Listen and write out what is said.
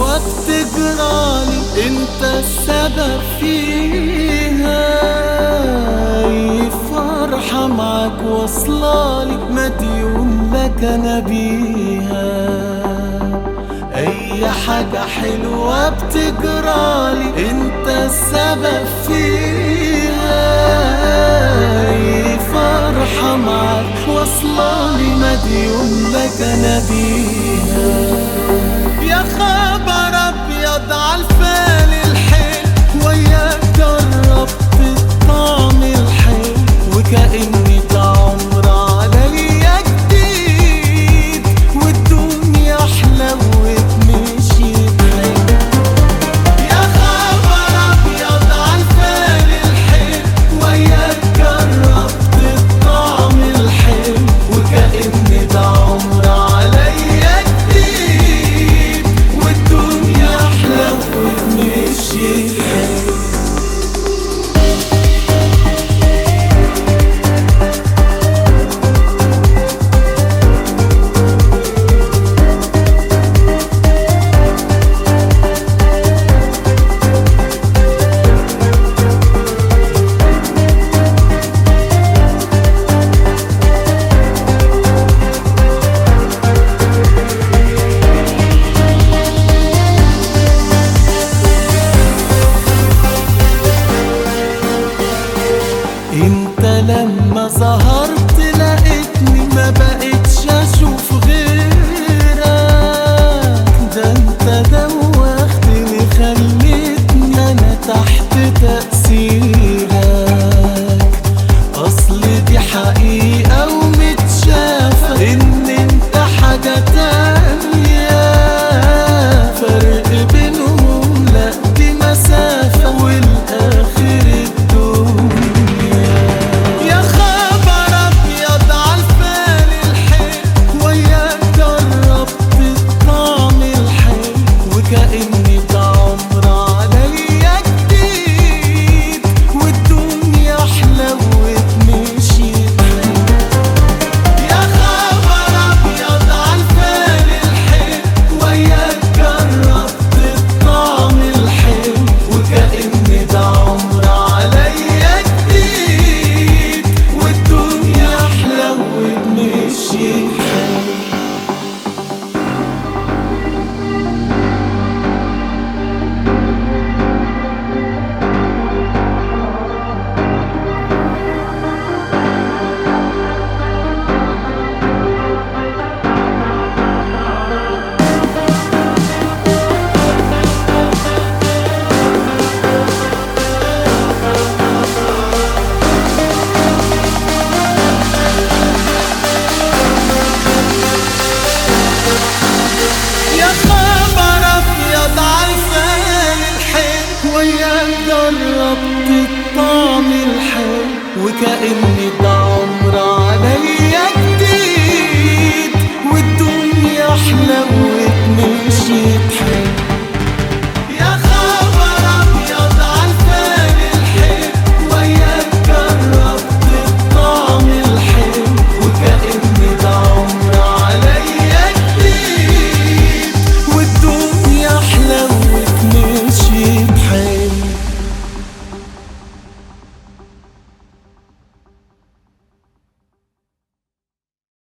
حلوة بتجرالي انت السبب فيها اي فرحة معاك واصلالي مديون لك انا بيها اي حاجة حلوة بتجرالي انت السبب فيها اي فرحة معاك واصلالي مديون لك انا بيها يا خبر ابيض عالفال الحلو وياك جربت الطعم الحلو وكأني ده عمر عليا جديد والدنيا حلوت مشيت حلو يا خبر ابيض عالفال الحلو وياك جربت الطعم الحلو وكأني ده عمر عليا جديد والدنيا حلوت مشيت حلو انت لما ظهرت لقيتني ما بقتش اشوف غيرك ده انت دوختني خليتني انا تحت تأثيرك اصل دي حقيقة ومتشافة ان انت حاجة تانية فرق بينهم لا دي مسافة والاخر الدنيا يا خبر ابيض عالفال الحلو وياك جربت الطعم الحلو وكأني ده عمر عليا جديد والدنيا حلوت مشيت حلو يا خبر ابيض عالفال الحلو وياك جربت الطعم الحلو وكأني ده عمر عليا جديد والدنيا حلوت مشيت حلو يا خبر ابيض عالفال الحلو وياك جربت الطعم الحلو وكأني ده عمر عليا جديد والدنيا حلوت مشيت حلو